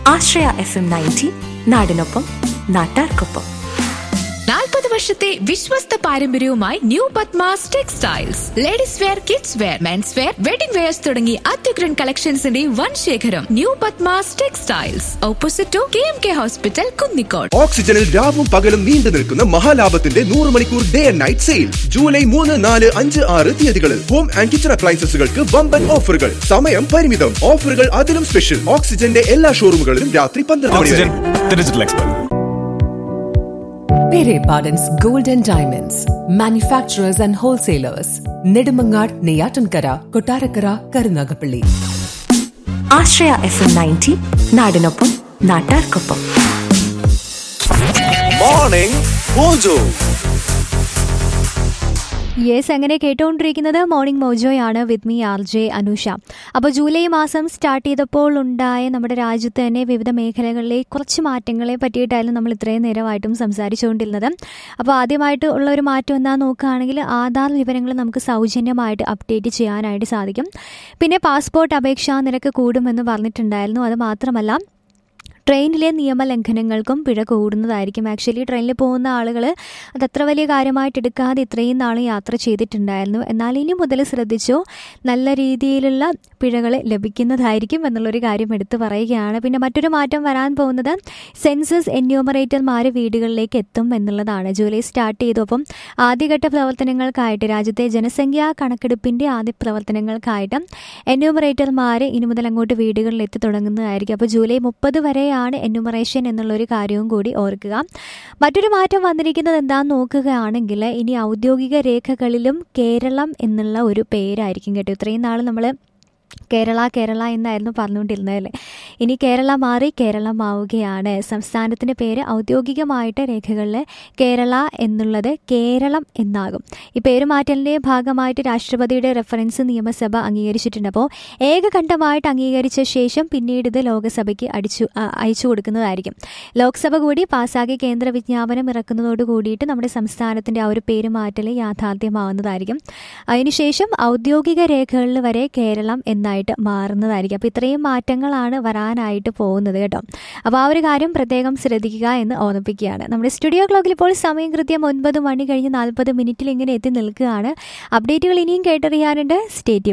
ആശ്രയ F M ninety നാടിനൊപ്പം നാട്ടാർക്കൊപ്പം നാൽപ്പത് വർഷത്തെ വിശ്വസ്ത പാരമ്പര്യവുമായി new Padmas textiles ladies wear kids wear mens wear wedding wears തുടങ്ങി അത്യുഗ്രൻ കളക്ഷൻസിന്റെ വൻ ശേഖരം new Padmas textiles opposite to K M K hospital Kunnicode ഓക്സിജനിൽ രാവും പകലും നീണ്ടു നിൽക്കുന്ന മഹാലാഭത്തിന്റെ നൂറ് മണിക്കൂർ day and night sale July മൂന്ന് നാല് അഞ്ച് ആറ് തീയതികളിൽ ഹോം ആൻഡ് കിച്ചൺ അപ്ലയൻസസുകൾക്ക് വമ്പൻ ഓഫറുകൾ സമയം പരിമിതം ഓഫറുകൾ അതിലും സ്പെഷ്യൽ ഓക്സിജന്റെ എല്ലാ ഷോറൂമുകളിലും രാത്രി പന്ത്രണ്ട് മണി വരെ Oxygen, the digital expert. Pere Pardon's Golden Diamonds, manufacturers and wholesalers, Nedumangad, Neyatankara, Kotarakara, Karunagapalli. Ashraya F M ninety നാടിനൊപ്പം നാട്ടാർക്കൊപ്പം മോർണിംഗ് മോജോ യെസ് അങ്ങനെ കേട്ടുകൊണ്ടിരിക്കുന്നത് മോർണിംഗ് മോജോയാണ് with me R J Anusha അപ്പോൾ ജൂലൈ മാസം സ്റ്റാർട്ട് ചെയ്തപ്പോൾ ഉണ്ടായ നമ്മുടെ രാജ്യത്ത് തന്നെ വിവിധ മേഖലകളിലെ കുറച്ച് മാറ്റങ്ങളെ പറ്റിയിട്ടായിരുന്നു നമ്മൾ ഇത്രയും നേരമായിട്ടും സംസാരിച്ചുകൊണ്ടിരുന്നത് അപ്പോൾ ആദ്യമായിട്ട് ഉള്ള ഒരു മാറ്റം എന്താ നോക്കുകയാണെങ്കിൽ ആധാർ വിവരങ്ങൾ നമുക്ക് സൗജന്യമായിട്ട് അപ്ഡേറ്റ് ചെയ്യാനായിട്ട് സാധിക്കും പിന്നെ പാസ്പോർട്ട് അപേക്ഷാ നിരക്ക് കൂടുമെന്ന് പറഞ്ഞിട്ടുണ്ടായിരുന്നു അത് മാത്രമല്ല ട്രെയിനിലെ നിയമലംഘനങ്ങൾക്കും പിഴ കൂടുന്നതായിരിക്കും ആക്ച്വലി ട്രെയിനിൽ പോകുന്ന ആളുകൾ അത് അത്ര വലിയ കാര്യമായിട്ട് എടുക്കാതെ ഇത്രയും നാൾ യാത്ര ചെയ്തിട്ടുണ്ടായിരുന്നു എന്നാൽ ഇനി മുതൽ ശ്രദ്ധിച്ചോ നല്ല രീതിയിലുള്ള പിഴകൾ ലഭിക്കുന്നതായിരിക്കും എന്നുള്ളൊരു കാര്യം എടുത്തു പറയുകയാണ് പിന്നെ മറ്റൊരു മാറ്റം വരാൻ പോകുന്നത് സെൻസസ് എന്യൂമറേറ്റർമാർ വീടുകളിലേക്ക് എത്തും എന്നുള്ളതാണ് ജൂലൈ സ്റ്റാർട്ട് ചെയ്തു അപ്പം ആദ്യഘട്ട പ്രവർത്തനങ്ങൾക്കായിട്ട് രാജ്യത്തെ ജനസംഖ്യാ കണക്കെടുപ്പിൻ്റെ ആദ്യ പ്രവർത്തനങ്ങൾക്കായിട്ട് എന്യൂമറേറ്റർമാർ ഇനി മുതൽ അങ്ങോട്ട് വീടുകളിൽ എത്തി തുടങ്ങുന്നതായിരിക്കും അപ്പോൾ ജൂലൈ മുപ്പത് വരെയാണ് എന്യൂമറേഷൻ എന്നുള്ളൊരു കാര്യവും കൂടി ഓർക്കുക മറ്റൊരു മാറ്റം വന്നിരിക്കുന്നത് എന്താണെന്ന് നോക്കുകയാണെങ്കിൽ ഇനി ഔദ്യോഗിക രേഖകളിലും കേരളം എന്നുള്ള ഒരു പേരായിരിക്കും കേട്ടോ ഇത്രയും നാൾ നമ്മൾ കേരള കേരള എന്നായിരുന്നു പറഞ്ഞുകൊണ്ടിരുന്നത് അല്ലേ ഇനി കേരള മാറി കേരളമാവുകയാണ് സംസ്ഥാനത്തിൻ്റെ പേര് ഔദ്യോഗികമായിട്ട് രേഖകളിൽ കേരള എന്നുള്ളത് കേരളം എന്നാകും ഈ പേര് മാറ്റലിൻ്റെ ഭാഗമായിട്ട് രാഷ്ട്രപതിയുടെ റെഫറൻസ് നിയമസഭ അംഗീകരിച്ചിട്ടുണ്ട് അപ്പോൾ ഏകകണ്ഠമായിട്ട് അംഗീകരിച്ച ശേഷം പിന്നീട് ഇത് ലോകസഭയ്ക്ക് അടിച്ചു ആ, അയച്ചു കൊടുക്കുന്നതായിരിക്കും ലോക്സഭ കൂടി പാസ്സാക്കി കേന്ദ്ര വിജ്ഞാപനം ഇറക്കുന്നതോട് കൂടിയിട്ട് നമ്മുടെ സംസ്ഥാനത്തിൻ്റെ ആ ഒരു പേര് മാറ്റൽ യാഥാർത്ഥ്യമാവുന്നതായിരിക്കും അതിനുശേഷം ഔദ്യോഗിക രേഖകളിൽ വരെ കേരളം എന്നായിട്ട് മാറുന്നതായിരിക്കും അപ്പോൾ ഇത്രയും മാറ്റങ്ങളാണ് വരാനായിട്ട് പോകുന്നത് കേട്ടോ അപ്പോൾ ആ ഒരു കാര്യം പ്രത്യേകം ശ്രദ്ധിക്കുക എന്ന് ഓർമ്മിപ്പിക്കുകയാണ് നമ്മുടെ സ്റ്റുഡിയോ ക്ലോക്കിൽ ഇപ്പോൾ സമയം കൃത്യം ഒൻപത് മണി കഴിഞ്ഞ് നാൽപ്പത് മിനിറ്റിൽ ഇങ്ങനെ എത്തി നിൽക്കുകയാണ് അപ്ഡേറ്റുകൾ ഇനിയും കേട്ടറിയാനുണ്ട് സ്റ്റേറ്റ്യൂ